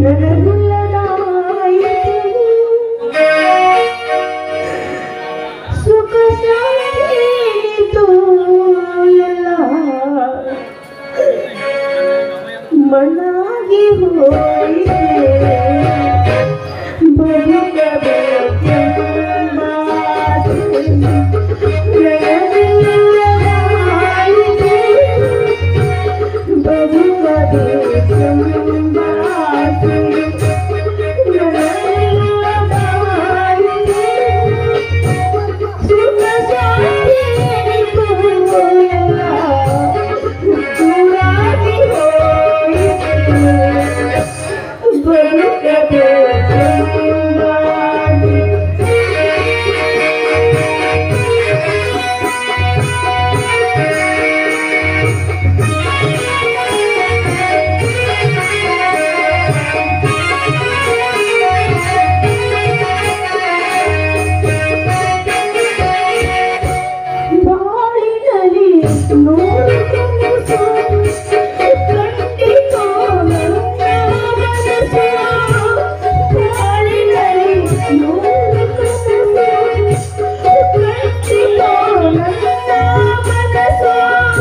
ಸುಖ ಶಾಂತಿಯಿತು ಎಲ್ಲ ಮಣ್ಣಾಗಿ ಹೋಯಿತೆ ಬದುಕಬೇಕೆಂಬ ಆಸೆ ನನಗಿಲ್ಲದಾಯಿತೆ. ಬದುಕಬೇಕೆಂಬ ಆಸೆ ನನಗಿಲ್ಲದಾಯಿತೆ. ಸುಖ ಶಾಂತಿಯಿತು ಎಲ್ಲ ದೂರಾಗಿ ಹೋಯಿತೆ. ಬಾಳಿನಲ್ಲಿ ನೂರು ಕನಸು, ಕಂಡಿತು ನನ್ನ ಮನಸ್ಸು. ಬಾಳಿನಲ್ಲಿ ನೂರು ಕನಸು, ಕಂಡಿತು ನನ್ನ ಮನಸ್ಸು.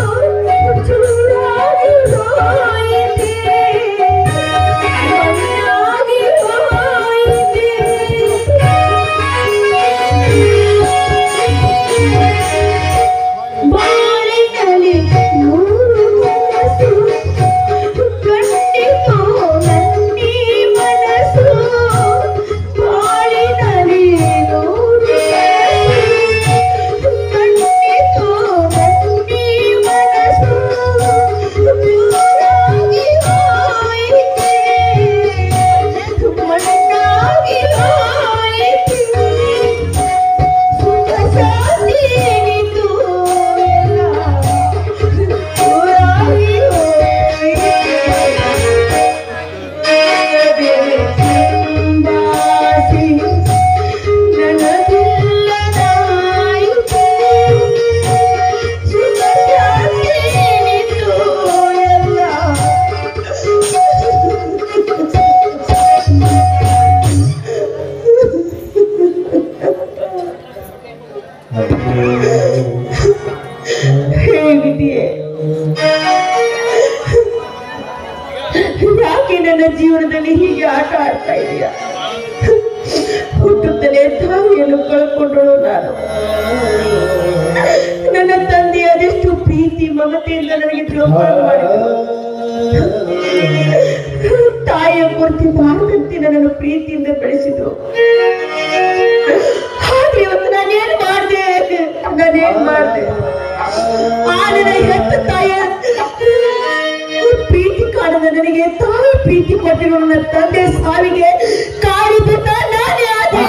ಚೂರಾಗಿ ಹೋಯಿತೆ, ಮಣ್ಣಾಗಿ ಹೋಯಿತೆ. ಬಾಳಿನಲ್ಲಿ ನೂರು ಕನಸು ಕಂಡಿತು ನನ್ನಿ ಮನಸ್ಸು ಬಾಳಿನಲ್ಲಿ ನೂರು ಕನಸು ಕಂಡಿತು ನನ್ನಿ ಮನಸ್ಸು ದೂರಾಗಿ ಹೋಯಿತೆ ಮಣ್ಣಾಗಿ ಹೋಯಿತೆ ಸುಖ ಶಾಂತಿಯಿತು ಎಲ್ಲ ದೂರಾಗಿ ಹೋಯಿತೆ. ನನಗಿಲ್ಲದಾಯಿತು. ಸುಖ ಶಾಂತಿಯಿತು ಹೇಗಿದೆಯೇ ಯಾಕೆ ನನ್ನ ಜೀವನದಲ್ಲಿ ಹೀಗೆ ಆಟ ಆಡ್ತಾ ಇದೆಯಾ ಹುಟ್ಟುತ್ತಲೇ ತಾಯಿಯನ್ನು ಕಳ್ಕೊಂಡಳು ನಾನು ನನ್ನ ತಂದೆ ಅದೆಷ್ಟು ಪ್ರೀತಿ ಮಮತೆಯಿಂದ ನನಗೆ ದ್ರೋಹ ಮಾಡಿದರು ತಾಯಿಯ ಕೊರತೆ ಬಾರದಂತೆ ನನ್ನನ್ನು ಪ್ರೀತಿಯಿಂದ ಬೆಳೆಸಿದ್ರು ಆದ್ರೆ ಇವತ್ತು ನಾನೇನ್ ಮಾಡ್ದೆ ನಾನೇನ್ ಮಾಡ್ದೆ ಆ ನನ್ನ ಹೆತ್ತ ತಾಯಿಯ ಪ್ರೀತಿ ಕಾಣದ ನನಗೆ ತಾಯಿ ಪ್ರೀತಿ ಕೊಟ್ಟಿರೋ ನನ್ನ ತಂದೆ ಸಾವಿಗೆ ಕಾರಣಭೂತ ನಾನೇ ಆದೆ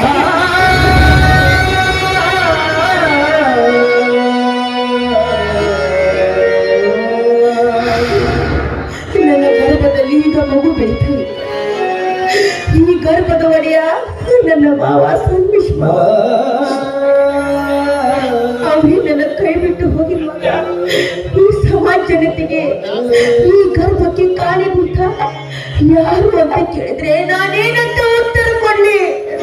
ನನ್ನ ಗರ್ಭದಲ್ಲಿ ಈಗ ಮಗು ಬೆಳೀತಾ ಇದೆ ಈ ಗರ್ಭದ ಒಡೆಯ ನನ್ನ ಮಾವ ಸಂಮಿಶ್ಮ ಅವ್ರೇ ನನ್ನ ಕೈ ಬಿಟ್ಟು ಹೋಗಿಲ್ವಾಗ ಈ ಸಮಾಜ ಜನತೆಗೆ ಈ ಗರ್ಭಕ್ಕೆ ಕಾರಣಭೂತ ಯಾರು ಅಂತ ಕೇಳಿದ್ರೆ ನಾನೇನಂತ ಉತ್ತರ ಕೊಡ್ಲಿ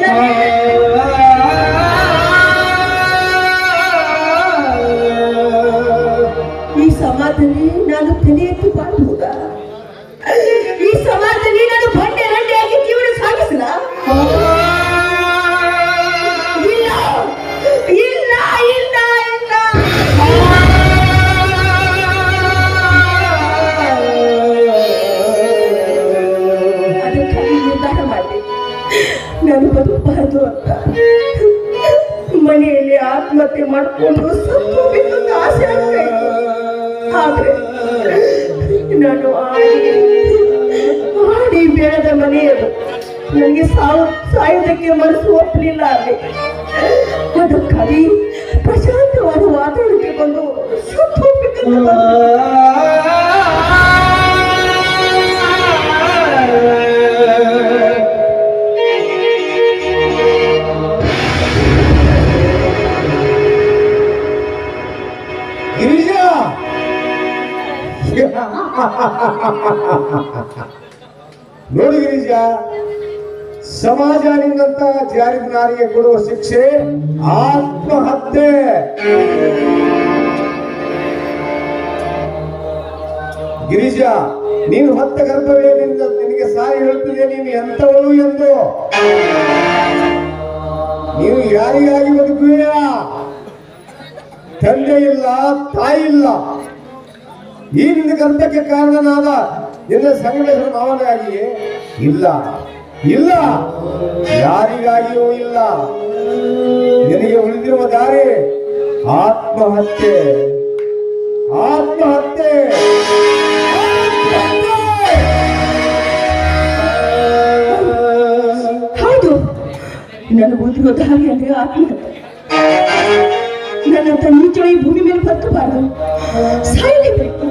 ಈ ಸಮಾಜದಲ್ಲಿ ನಾನು ತಲೆ ಎತ್ತಿ ಬಾಳ್ಬಹುದ ಈ ಸಮಾಜದಲ್ಲಿ ನಾನು ಬಂಡೆ ರಂಡೆಯಾಗಿ ಜೀವನ ಸಾಗಿಸಲ ಇಲ್ಲ ಇಲ್ಲ ಇಲ್ಲ ಇಲ್ಲ ಅದಕ್ಕಾಗಿ ನಿರ್ಧಾರ ಮಾಡಿದೆ ನಾನು ಬದುಕಬಾರದು ಅಂತ ಮನೆಯಲ್ಲಿ ಆತ್ಮಹತ್ಯೆ ಮಾಡಿಕೊಂಡು ಸತ್ತು ಹೋಗ್ಬೇಕಂತ ಆಸೆ ಆಗ್ತಾ ಇತ್ತು ಆದ್ರೆ ನಾನು ಆಡಿ ಆಡಿ ಬೆಳೆದ ಮನೆಯದು ನನಗೆ ಸಾವು ಸಾಯೋದಕ್ಕೆ ಮನಸ್ಸು ಒಪ್ಪಲಿಲ್ಲ ಅಲ್ಲಿ ಅದಕ್ಕಾಗಿ ಪ್ರಶಾಂತವಾದ ವಾತಾವರಣಕ್ಕೆ ಬಂದು ಸತ್ತು ಹೋಗ್ಬೇಕಂತ ಬಂದೆ. ಗಿರಿಜಾ ನೋಡಿ ಗಿರಿಜ ಸಮಾಜ ನಿನ್ನಂತ ಜಾರಿ ನಾರಿಗೆ ಕೊಡುವ ಶಿಕ್ಷೆ ಆತ್ಮಹತ್ಯೆ ಗಿರಿಜ ನೀನು ಹೊತ್ತ ಗರ್ಭವೇ ನಿನ್ನ ನಿನಗೆ ಸಾರಿ ಹೇಳುತ್ತದೆ ನೀನು ಎಂತವಳು ಎಂದು ನೀನು ಯಾರಿಗಾಗಿ ಬದುಕುವೆಯಾ ತಂದೆ ಇಲ್ಲ ತಾಯಿ ಇಲ್ಲ ಈ ನಿನ್ನ ಗರ್ಭಕ್ಕೆ ಕಾರಣನಾದ ನಿನ್ನ ಸಂಗಮೇಶ್ವರ ಮಾವನಿಗಾಗಿಯೇ ಇಲ್ಲ ಇಲ್ಲ ಯಾರಿಗಾಗಿಯೂ ಇಲ್ಲ ನಿನಗೆ ಉಳಿದಿರುವ ದಾರಿ ಆತ್ಮಹತ್ಯೆ ಆತ್ಮಹತ್ಯೆ ಆತ್ಮಹತ್ಯೆ ಹೌದು ನನಗೊಂದಿರೋ ದಾರಿ ಅಂದ್ರೆ ಆತ್ಮಹತ್ಯೆ ನನ್ನಂತ ನೀಚ ಈ ಭೂಮಿ ಮೇಲೆ ಬದುಕಬಾರದು ಸಾಯಲೇಬೇಕು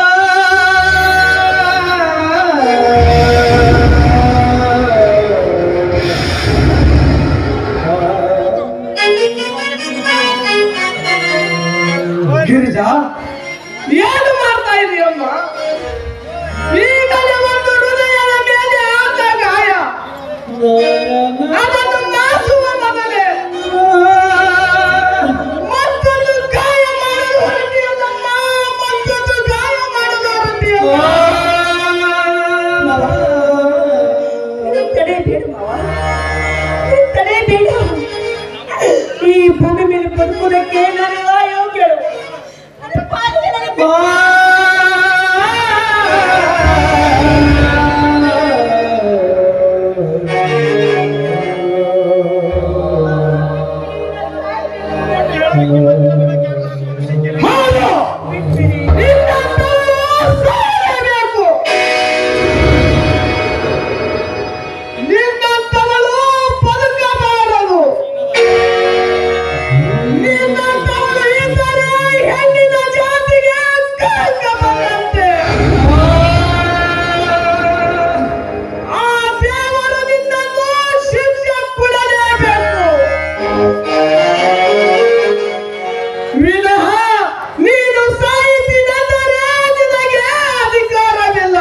ಗಿರಿಜಾ ಏನು ಮಾಡ್ತಾ ಇದೀಯಮ್ಮ ಈಗಲೇ ಒಂದು ಹೃದಯದ ಮೇಲೆ ಆದ ಗಾಯ ಅದನ್ನು ಮಾಸುವ ಮೊದಲೇ ಮತ್ತೊಂದು ಗಾಯ ಮಾಡಲು ಹೊರಟಿಯಲ್ಲಮ್ಮ ಮತ್ತೊಂದು ಗಾಯ ಮಾಡಲು ಹೊರಟಿಯಲ್ಲ ತಡೆಯಬೇಡ ಮಾವ ತಡೆಯಬೇಡ ಈ ಭೂಮಿ ಮೇಲೆ ಬದುಕುವುದಕ್ಕೆ ನನಗೆ ಅಯೋಗ್ಯಳು ನನ್ನ ಪಾಲಿಗೆ ನನಗೆ ಹೌದು ನಿನ್ನಂತವಳು ಸಾಯಲೇಬೇಕು ನಿನ್ನಂತವಳು ಬದುಕಬಾರದು ನಿನ್ನಂತವಳು ಇದ್ದರೆ ಹೆಣ್ಣಿನ ಜಾತಿಗೆ ಕಳಂಕ ಬಂದಂತೆ ಆ ದೇವರು ನಿನ್ನನ್ನು ಶಿಕ್ಷೆ ಕೊಡಲೇಬೇಕು ವಿನಃ ನೀನು ಸಾಯಿಸಿದರೆ ನಿನಗೆ ಅಧಿಕಾರವಿಲ್ಲ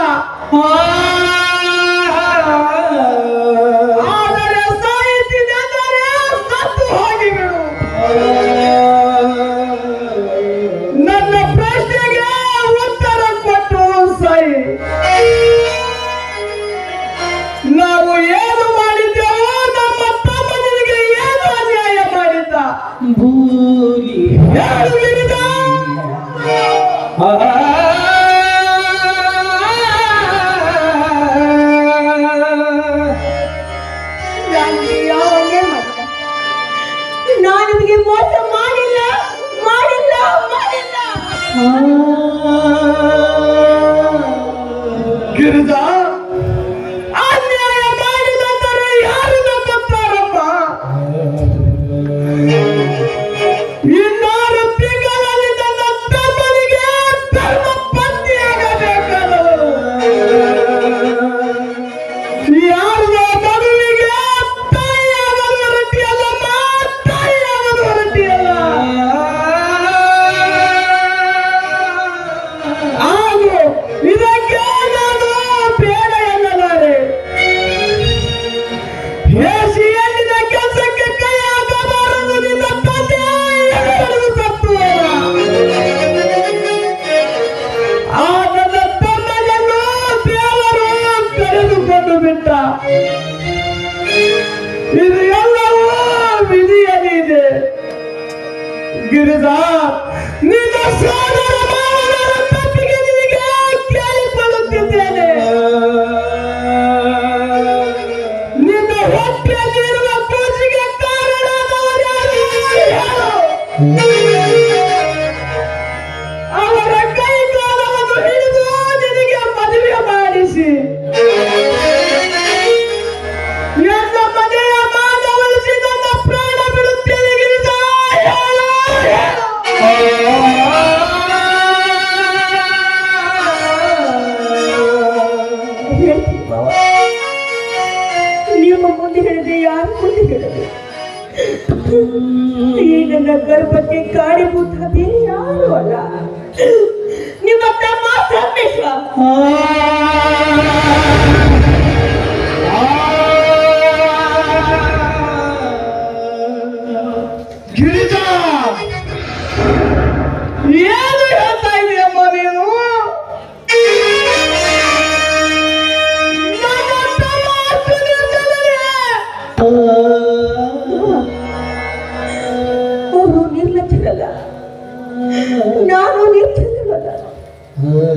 ಆದರೆ ಸಾಯಿಸಿದರೆ ಸತ್ತು ಹೋಗಿಬಿಡು ನನ್ನ ಪ್ರಶ್ನೆಗೆ ಉತ್ತರ ಕೊಟ್ಟು ಸಾಯಿ ನಾವು ಏನು ಮಾಡಿದ್ದೇವೋ ನಮ್ಮ ತಮ್ಮ ನಿನಗೆ ಏನು ಅನ್ಯಾಯ ಮಾಡಿದ್ದ ಯಾರು ಗಿರಿಜ? ನನಗೆ ಯಾವ ಅನ್ಯಾಯ ಮಾಡಿಲ್ಲ ನಾನು ನಿಮಗೆ ಮೋಸ ಮಾಡಿಲ್ಲ ಮಾಡಿಲ್ಲ ಮಾಡಿಲ್ಲ ಗಿರಿಜ ಅನ್ಯಾಯ ಮಾಡಿದಂದರೆ ಯಾರು ನಂಬುತ್ತಾರಪ್ಪ ಇನ್ನಾರು ತಿಂಗಳಲ್ಲಿ ನನ್ನ ತಮ್ಮನಿಗೆ ಧರ್ಮ ಪತ್ನಿಯಾಗಬೇಕಾದವರು ಯಾರ್ದೋ ಮಗುವಿಗೆ ತಾಯಿಯಾಗಲು ಹೊರಟಿಯಲ್ಲಮ್ಮ ತಾಯಿಯಾಗಲು ಹೊರಟಿಯಲ್ಲ ಹಾಗೂ ಇದಕ್ಕೆ ನಾನು ಬೇಡ ಎನ್ನಲಾರೆ ಹೇಸಿ ಎಣ್ಣಿನ ಕೆಲಸಕ್ಕೆ ಕೈ ಹಾಕಬಾರದು ನಿನ್ನ ತಂದೆ ಎಡೆಹಿಡಿದು ಸತ್ತು ಹೋದ. ಆ ನನ್ನ ತಮ್ಮನನ್ನು ದೇವರು ಕರೆದುಕೊಂಡು ಬಿಟ್ಟ ಇದು ಎಲ್ಲವೂ ವಿಧಿಯಲ್ಲಿದೆ ಗಿರಿಜ ನಿನ್ನ ಸೋದರ ಮಾವನರ ತಪ್ಪಿಗೆ ನಿನಗೆ ಕೇಳಿಕೊಳ್ಳುತ್ತಿದ್ದೇನೆ ನಿನ್ನ ಹೊಟ್ಟೆಯಲ್ಲಿರುವ ಕೂಸಿಗೆ ಕಾರಣರಾದವರ್ಯಾರು ಹೇಳು. ಅವರ ಕೈ ಕಾಲವನ್ನು ಹಿಡಿದು ನಿನಗೆ ಮದುವೆ ಮಾಡಿಸಿ ನನ್ನ ಮನೆಯ ಮಾನವಳಿಸಿ ನನ್ನ ಪ್ರಾಣ ಬಿಡುತ್ತೇನೆ ಗಿರಿಜ ಹೇಳು, ಹೇಳು. ಹೇಳ್ತೀನಿ ಮಾವ ನಿಮ್ಮ ಮುಂದೆ ಹೇಳಿದೆ ಯಾರು ಮುಂದೆ ಹೇಳಿದೆ ಈ ನನ್ನ ಗರ್ಭಕ್ಕೆ ಕಾಡಿಭೂತ ಬೇರೆ ಯಾರು ಅಲ್ಲ ನಿಮ್ಮ ತಮ್ಮ ಸಂದೇಶ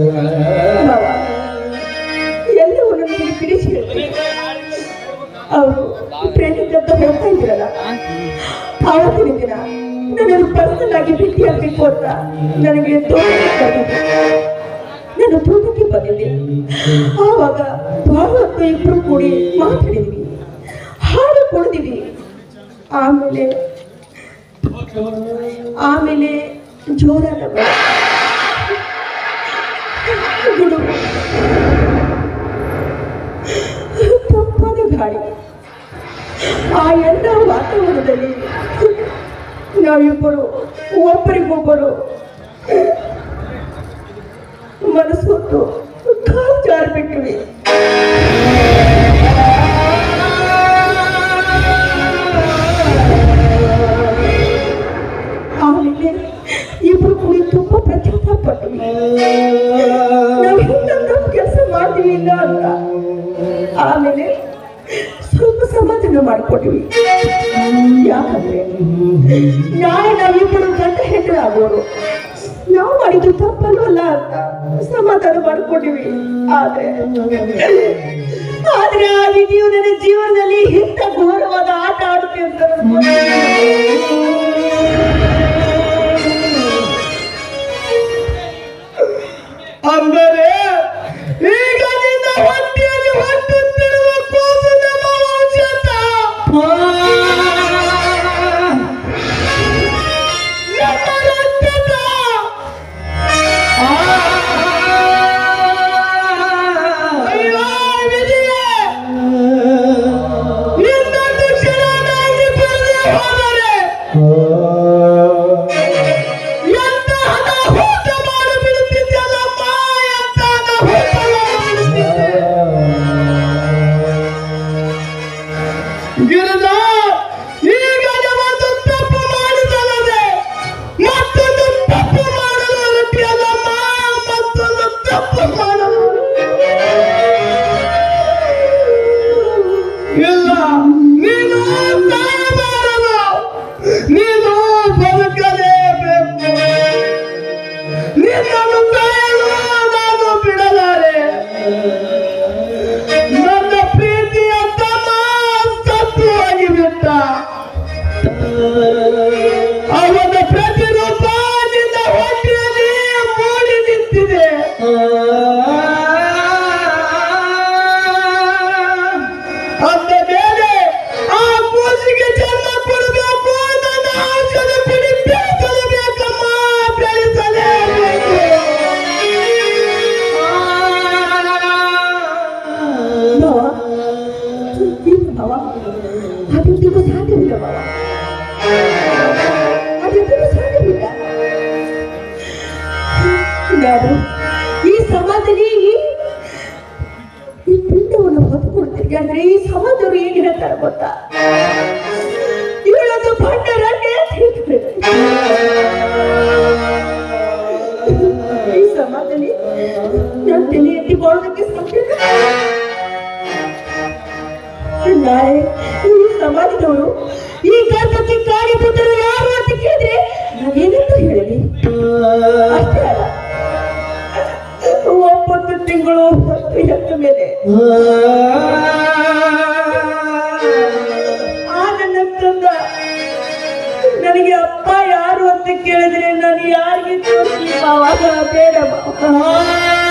ಮಾವ, ಎಲ್ಲವನ್ನೂ ನಿಮಗೆ ತಿಳಿಸಿ ಹೇಳ್ತೀನಿ ಅವರು ಟ್ರೈನಿಂಗ್ ಅಂತ ಹೋಗ್ತಾ ಇದ್ರಲ್ಲ ಆವತ್ತಿನ ದಿನ ನನ್ನನ್ನು ಪರ್ಸನಲ್ ಆಗಿ ಭೇಟಿಯಾಗಬೇಕು ಅಂತ ನನಗೆ ತೋಟಕ್ಕೆ ಬಂದಿದ್ದೆ ನಾನು ತೋಟಕ್ಕೆ ಬಂದಿದ್ದೆ ಆವಾಗ ಬಹಳ ಹೊತ್ತು ಇಬ್ರು ಕೂಡಿ ಮಾತಾಡಿದ್ವಿ ಹಾಡು ಕುಡಿದಿವಿ ಆಮೇಲೆ ಆಮೇಲೆ ಜೋರಾದ ಮಳೆ. ಗುಡುಗು. ತಂಪಾದ ಗಾಳಿ ಆ ಎಲ್ಲ ವಾತಾವರಣದಲ್ಲಿ ನಾವಿಬ್ಬರು ಒಬ್ಬರಿಗೊಬ್ಬರು ಮನಸ್ಸೊಟ್ಟು ಕಾಲು ಜಾರಿಬಿಟ್ವಿ ಆಮೇಲೆ ಇಬ್ರು ಕೂಡಿ ತುಂಬಾ ಪ್ರಚಾರ ಪಟ್ವಿ ನಾವು ಹಿಂಗ ಕೆಲಸ ಮಾಡ್ತೀವಿ ಇಲ್ಲ ಅಂತ ಆಮೇಲೆ ಸ್ವಲ್ಪ ಸಮಾಧಾನ ಮಾಡ್ಕೊಟ್ವಿ ಯಾಕಂದ್ರೆ ನಾಳೆ ನಾವಿಬ್ಬರು ಗಂಡ ಹೆಂಡರ ಆಗೋರು ನಾವು ಮಾಡಿದ್ದು ತಪ್ಪಲ್ವಲ್ಲ ಅಂತ ಸಮಾಧಾನ ಮಾಡ್ಕೊಂಡಿವಿ ಆದ್ರೆ ಆದ್ರೆ ಆ ವಿಧಿಯು ನನ್ನ ಜೀವನದಲ್ಲಿ ಇಂಥ ಘೋರವಾದ ಆಟ ಆಡುತ್ತೆ ಅಂತ ನನಗೆ ಅಂದರೆ ಈಗ ನಿನ್ನ ಹೊಟ್ಟೆಯಲ್ಲಿ ಹುಟ್ಟುತ್ತಿರುವ ಕೂಸು ನಮ್ಮ ವಂಶದ. ನಮ್ಮ ರಕ್ತದ. ಅಯ್ಯೋ ವಿಧಿಯೇ. ಇನ್ನೊಂದು ಕ್ಷಣ ನಾನು ಬರದೆ ಹೋದರೆ ಎಂತ ಹಣ ಹೂಟ ಮಾಡಿಬಿಡುತ್ತಿದ್ದಲ್ಲಮ್ಮ ಎಂತ ಹಣ ಹೂಟ ಮಾಡಿಬಿಡುತ್ತಿದ್ದೆ ಗಿರಿಜ ಈಗ ಒಂದು ತಪ್ಪು ಮಾಡಿದಲ್ಲದೆ ಮತ್ತೊಂದು ತಪ್ಪು ಮಾಡಲು ಹೊರಟಿಯಲ್ಲಮ್ಮ ಮತ್ತೊಂದು ತಪ್ಪು ಮಾಡಲು ಇಲ್ಲ ನೀನು ಸಾಯಬಾರದು ನೀನು ಬದುಕಲೇಬೇಕು ನಿನ್ನನ್ನು ಸಾಯಲು ನಾನು ಬಿಡಲಾರೆ ನನ್ನ ಪ್ರೀತಿಯ ತಮ್ಮ ಸತ್ತು ಹೋಗಿಬಿಟ್ಟ ಅವನ ಪ್ರತಿರೂಪ ನಿನ್ನ ಹೊಟ್ಟೆಯಲ್ಲಿ ಮೂಡಿ ನಿಂತಿದೆ ಅಂದ ಮೇಲೆ ಆ ಕೂಸಿಗೆ ಜನ್ಮ ಕೊಡಬೇಕು ನನ್ನ ಔಷಧ ಕುಡಿ ಬೆಳೆಸಲೇಬೇಕಮ್ಮ ಬೆಳೆಸಲೇಬೇಕು ಭಾವ ಇಲ್ಲ ಭಾವ ಅದೆಂದಿಗೂ ಸಾಧ್ಯವಿಲ್ಲ ಭಾವ ಅದೆಂದಿಗೂ ಸಾಧ್ಯವಿಲ್ಲ ನಾನು ಈ ಸಮಾಜದಲ್ಲಿ ಈ ಈ ಪಿಂಡವನ್ನು ಹೊತ್ತುಕೊಡ್ತೀನಿ ಅಂದ್ರೆ ಈ ಸಮಾಜದವರು ಏನ್ ಹೇಳ್ತಾರೆ ಗೊತ್ತಾ ಇವಳೊಂದು ಭಂಡರನ್ನೇ ಅಂತ ಹೇಳ್ತಾರೆ. ಈ ಸಮಾಜದಲ್ಲಿ ನನ್ನ ತಲೆ ಎತ್ತಿ ಮಾಡೋದಕ್ಕೆ ಸಾಧ್ಯ ನಾಳೆ ಈ ಸಮಾಜದವರು ಈ ಗರ್ಭಕ್ಕೆ ಕಾಣಿಪುತ್ತರು ಯಾರು ಅಂತ ಕೇಳಿದ್ರೆ ನಾನೇನಂತ ಹೇಳಲಿ ಅಷ್ಟೇ ಅಲ್ಲ ಒಂಬತ್ತು ತಿಂಗಳು ಹೊತ್ತು ಎತ್ತ ಮೇಲೆ ಆ ನನ್ನ ತಂದ ನನಗೆ ಅಪ್ಪ ಯಾರು ಅಂತ ಕೇಳಿದ್ರೆ ನಾನು ಯಾರಿಗೆ ತೋರಿಸ್ಲಿ ಮಾವಾಗ ಬೇಡ ಮಾವ.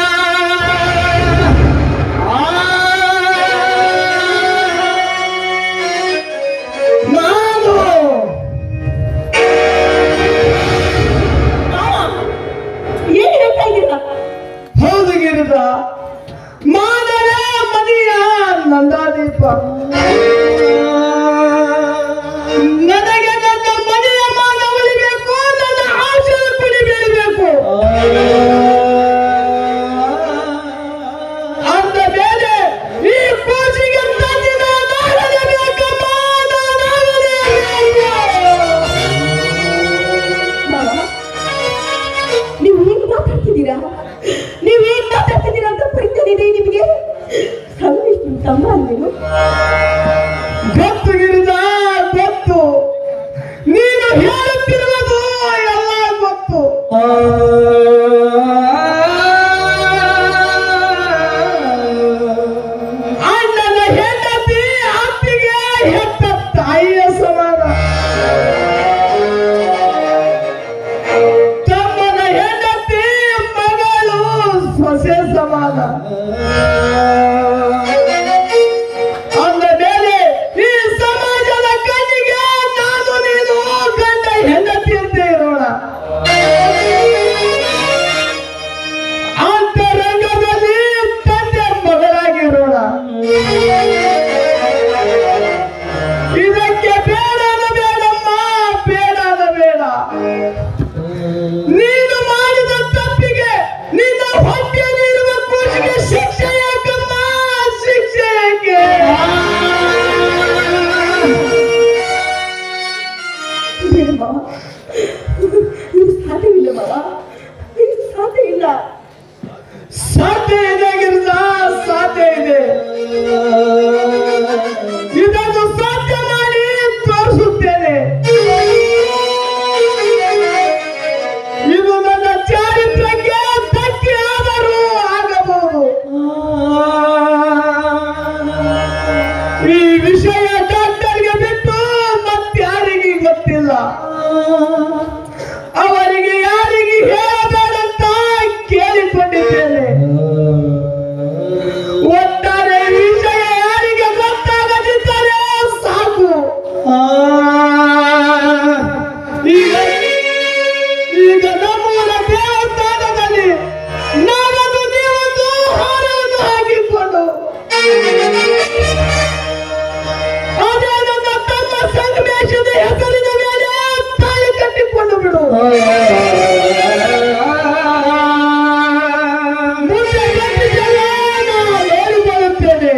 ನಾನು ಏನ್ ಹೇಳ್ತಾ ಇದ್ದೀರಾ ಹೌದು ಗಿರಿಜ ಮಾನವೇ ಮದಿಯ ನಂದಾದೀಪ ನನಗೆ ನನ್ನ ಮನೆಯ ಮಾನ ಉಳಿಬೇಕು ನನ್ನ ಔಷಧ ಕುಡಿ ಬೆಳಿಬೇಕು ಅಂದ ಮೇಲೆ ಈ ಕೂಸಿಗೆ ತಂದಿನ ನಾಡಲೇಬೇಕಮ್ಮ ನಾಡಲೇಬೇಕು ಮಾವ, ನೀವು ಹೇಗೆ ಮಾತಾಡ್ತಿದ್ದೀರಾ ನೀವು ಹೇಗೆ ಮಾತಾಡ್ತಿದ್ದೀರಾ ಅಂತ ಪರಿಚಯ ನಿಮಗೆ ಸಂಗೀತ ತಮ್ಮ ಅಂದಿರು ಗೊತ್ತು ಗಿರಿಜ ಗೊತ್ತು ನೀನು ಹೇಳುತ್ತಿರುವುದು ಎಲ್ಲ ಗೊತ್ತು ಸಮಾನ ಅಂದ ಮೇಲೆ ಈ ಸಮಾಜದ ಕಣ್ಣಿಗೆ ನಾನು ನೀನು ಗಂಡ ಹೆಂಡತಿ ಅಂತ ಇರೋಣ ಅಂತರಂಗದಲ್ಲಿ ತಂದೆ ಮಗಳಾಗಿರೋಣ ಇದಕ್ಕೆ ಬೇಡದ ಬೇಡಮ್ಮ ಬೇಡದ ಬೇಡ ನೀನು ಮಾಡಿದ ತಪ್ಪಿಗೆ ನಿನ್ನ ಹೊಟ್ಟೆಯಲ್ಲಿರುವ ಕೂಸಿಗೆ ಶಿಕ್ಷೆ ಯಾಕಮ್ಮ ಶಿಕ್ಷೆ ಯಾಕೆ ಬೇಡ ಮಾವ ಇದು ಸಾಧ್ಯವಿಲ್ಲ ಮಾವ ಇದು ಸಾಧ್ಯ ಇಲ್ಲ ಸಾಧ್ಯ ಇದೆ ಗಿರಿಜ ಸಾಧ್ಯ ಇದೆ ಇದನ್ನು ಸಾಧ್ಯ ಮಾಡಿ ತೋರಿಸುತ್ತೇನೆ ಇದು ನನ್ನ ಚಾರಿತ್ರಕ್ಕೆ ಧಕ್ಕೆ ಆದರೂ ಆಗಬಹುದು ಈ ವಿಷಯ ಡಾಕ್ಟರ್ಗೆ ಬಿಟ್ಟು ಮತ್ತಾರಿಗೆ ಗೊತ್ತಿಲ್ಲ ಅವರಿಗೆ ಯಾರಿಗೆ ಹೇಳಬೇಡಂತ ಕೇಳಿಕೊಂಡಿದ್ದೇನೆ ಒಟ್ಟಾರೆ ವಿಷಯ ಯಾರಿಗೆ ಗೊತ್ತಾಗದಿದ್ದರೆ ಸಾಕು ಈಗ ಈಗ ನಮ್ಮೂರ ದೇವಸ್ಥಾನದಲ್ಲಿ ನಾವೊಂದು ನೀವೊಂದು ಹಾರವನ್ನು ಹಾಕಿಕೊಂಡು ಅದೇ ನನ್ನ ತಮ್ಮ ಸಂಗಮೇಶದ ಹೆಸರಿನ ಮೇಲೆ ತಾಳಿ ಕಟ್ಟಿಕೊಂಡು ಬಿಡು ಮುಂದೆ ಗಟ್ಟಿಗೆಲ್ಲ ನಾನು ಹೇಳಿಕೊಳ್ಳುತ್ತೇನೆ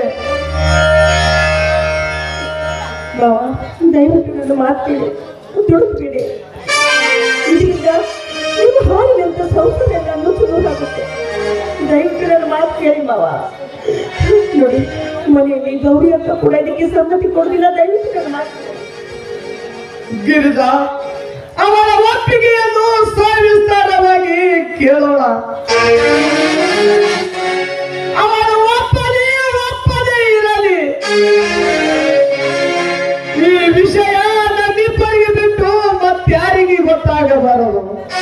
ಮಾವ ದಯವಿಟ್ಟು ನನ್ನ ಮಾತು ಕೇಳಿ ದುಡುಕ್ಬೇಡಿ ಇದರಿಂದ ನಿಮ್ಮ ಹಾಲಿನಂತ ಸೌಕರ್ಯ ನುಚ್ಚು ನೂರಾಗುತ್ತೆ ದಯವಿಟ್ಟು ನನ್ನ ಮಾತು ಕೇಳಿ ಮಾವ ನೋಡಿ ಮನೆಯಲ್ಲಿ ಗೌರಿ ಅಂತ ಕೂಡ ಇದಕ್ಕೆ ಸಮ್ಮತಿ ಕೊಡೋದಿಲ್ಲ ದಯವಿಟ್ಟು ನನ್ನ ಮಾತು ಕೇಳಿ. ಗಿರಿಜ ಅವಳ ಒಪ್ಪಿಗೆಯನ್ನು ಸವಿಸ್ತಾರವಾಗಿ ಕೇಳೋಣ ಅವಳ ಒಪ್ಪದೆ ಒಪ್ಪದೇ ಇರಲಿ ಈ ವಿಷಯ ನಮ್ಮಿಬ್ಬರಿಗೆ ಬಿಟ್ಟು ಮತ್ತಾರಿಗೆ ಗೊತ್ತಾಗಬಾರದು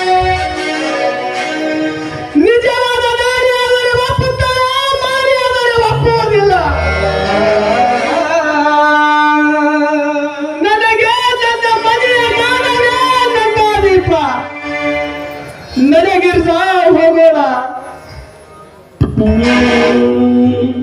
ನಿಜವಾದ ದಾರಿಯಾದರೆ ಒಪ್ಪುತ್ತಾರೆ ಮಾರಿಯಾದರೆ ಒಪ್ಪುವುದಿಲ್ಲ ನನಗೆ ನನ್ನ ಮನೆಯ ಜ್ಞಾನವೇ ನನ್ನ ದೀಪ ನನಗಿರ್ಸ ಹೋಗೋಣ